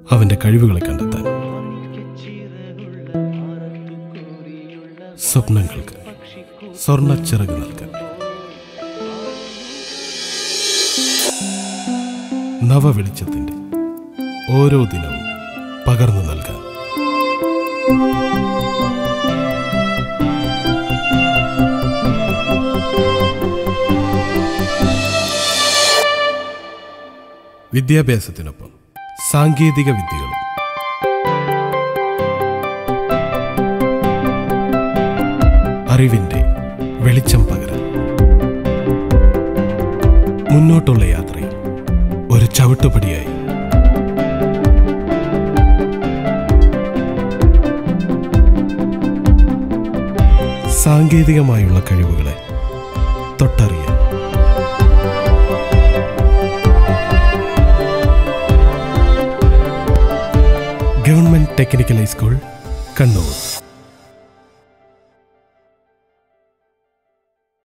അവന്റെ കഴിവുകളെ കണ്ടെത്താൻ സ്വപ്നങ്ങൾക്ക് സ്വർണ്ണ ചിറക് നൽകാൻ നവവെളിച്ചത്തിന്റെ ഓരോ ദിനവും പകർന്നു നൽകാൻ വിദ്യാഭ്യാസത്തിനൊപ്പം സാങ്കേതിക വിദ്യകളും അറിവിന്റെ വെളിച്ചം പകരാൻ മുന്നോട്ടുള്ള യാത്രയിൽ ഒരു ചവിട്ടുപടിയായി സാങ്കേതികമായുള്ള കഴിവുകളെ തൊട്ടറിയാൻ ഗവൺമെന്റ് ടെക്നിക്കൽ ഹൈസ്കൂൾ കണ്ണൂർ